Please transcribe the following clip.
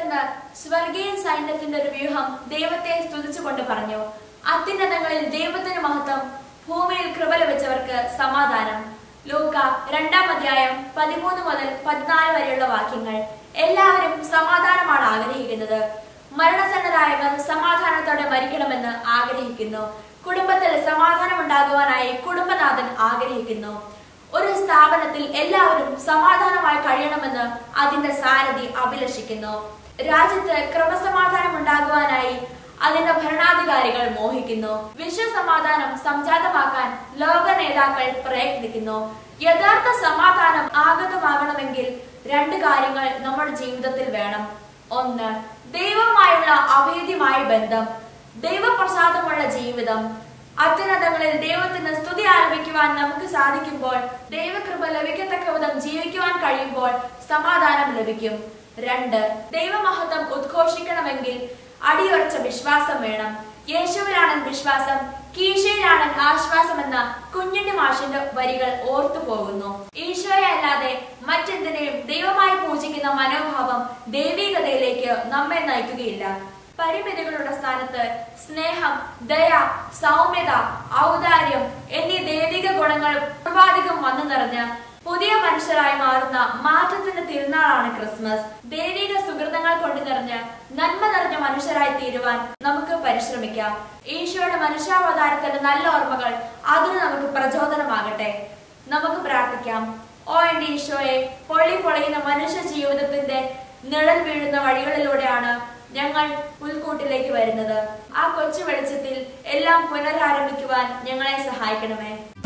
തുടർന്ന് സ്വർഗീയ സൈന്യത്തിന്റെ ഒരു വ്യൂഹം ദൈവത്തെ സ്തുതിച്ചുകൊണ്ട് പറഞ്ഞു അത്യുന്നതങ്ങളിൽ ദൈവത്തിന് മഹത്വം ഭൂമിയിൽ കൃപ ലഭിച്ചവർക്ക് സമാധാനം ലൂക്ക രണ്ടാം അധ്യായം പതിമൂന്ന് മുതൽ പതിനാല് വരെയുള്ള വാക്യങ്ങൾ എല്ലാവരും സമാധാനമാണ് ആഗ്രഹിക്കുന്നത് മരണസന്നരായവർ സമാധാനത്തോടെ മരിക്കണമെന്ന് ആഗ്രഹിക്കുന്നു കുടുംബത്തിൽ സമാധാനം ഉണ്ടാകുവാനായി കുടുംബനാഥൻ ആഗ്രഹിക്കുന്നു ഒരു സ്ഥാപനത്തിൽ എല്ലാവരും സമാധാനമായി കഴിയണമെന്ന് അതിന്റെ സാരഥി അഭിലഷിക്കുന്നു രാജ്യത്ത് ക്രമസമാധാനം ഉണ്ടാകുവാനായി അതിന്റെ ഭരണാധികാരികൾ മോഹിക്കുന്നു വിശ്വസമാധാനം സംജാതമാക്കാൻ ലോക നേതാക്കൾ പ്രയത്നിക്കുന്നു യഥാർത്ഥ സമാധാനം ആഗതമാകണമെങ്കിൽ രണ്ട് കാര്യങ്ങൾ നമ്മുടെ ജീവിതത്തിൽ വേണം ഒന്ന് ദൈവവുമായുള്ള അഭേദ്യമായ ബന്ധം ദൈവപ്രസാദമുള്ള ജീവിതം അത്യുന്നതങ്ങളിൽ ദൈവത്തിന് സ്തുതി ആരംഭിക്കുവാൻ നമുക്ക് സാധിക്കുമ്പോൾ ദൈവകൃപ ലഭിക്കത്തക്ക വിധം ജീവിക്കുവാൻ കഴിയുമ്പോൾ സമാധാനം ലഭിക്കും രണ്ട് ദൈവമഹത്വം ഉദ്ഘോഷിക്കണമെങ്കിൽ അടിയുറച്ച വിശ്വാസം വേണം യേശുവിലാണ് വിശ്വാസം കീശയിലാണ് ആശ്വാസം എന്ന കുഞ്ഞിന്റെ മാഷിന്റെ വരികൾ ഓർത്തു പോകുന്നു ഈശോയെ അല്ലാതെ മറ്റെന്തിനേയും ദൈവമായി പൂജിക്കുന്ന മനോഭാവം ദൈവികതയിലേക്ക് നമ്മെ നയിക്കുകയില്ല പരിമിതികളുടെ സ്ഥാനത്ത് സ്നേഹം ദയ സൗമ്യത ഔദാര്യം എന്നീ ദൈവിക ഗുണങ്ങൾ പൂർവാധികം വന്നു നിറഞ്ഞ് പുതിയ മനുഷ്യരായി മാറുന്ന മാറ്റത്തിന്റെ തിരുനാളാണ് ക്രിസ്മസ് ദൈവിക സുഹൃതങ്ങൾ കൊണ്ട് നിറഞ്ഞ് നന്മ നിറഞ്ഞ മനുഷ്യരായി തീരുവാൻ നമുക്ക് പരിശ്രമിക്കാം ഈശോയുടെ മനുഷ്യാവതാരത്തിന്റെ നല്ല ഓർമ്മകൾ അതിന് നമുക്ക് പ്രചോദനമാകട്ടെ നമുക്ക് പ്രാർത്ഥിക്കാം ഓ എന്റെ ഈശോയെ പൊള്ളി പൊളിയുന്ന മനുഷ്യ ജീവിതത്തിന്റെ നിഴൽ വീഴുന്ന വഴികളിലൂടെയാണ് ഞങ്ങൾ പുൽക്കൂട്ടിലേക്ക് വരുന്നത് ആ കൊച്ചു വെളിച്ചത്തിൽ എല്ലാം പുനരാരംഭിക്കുവാൻ ഞങ്ങളെ സഹായിക്കണമേ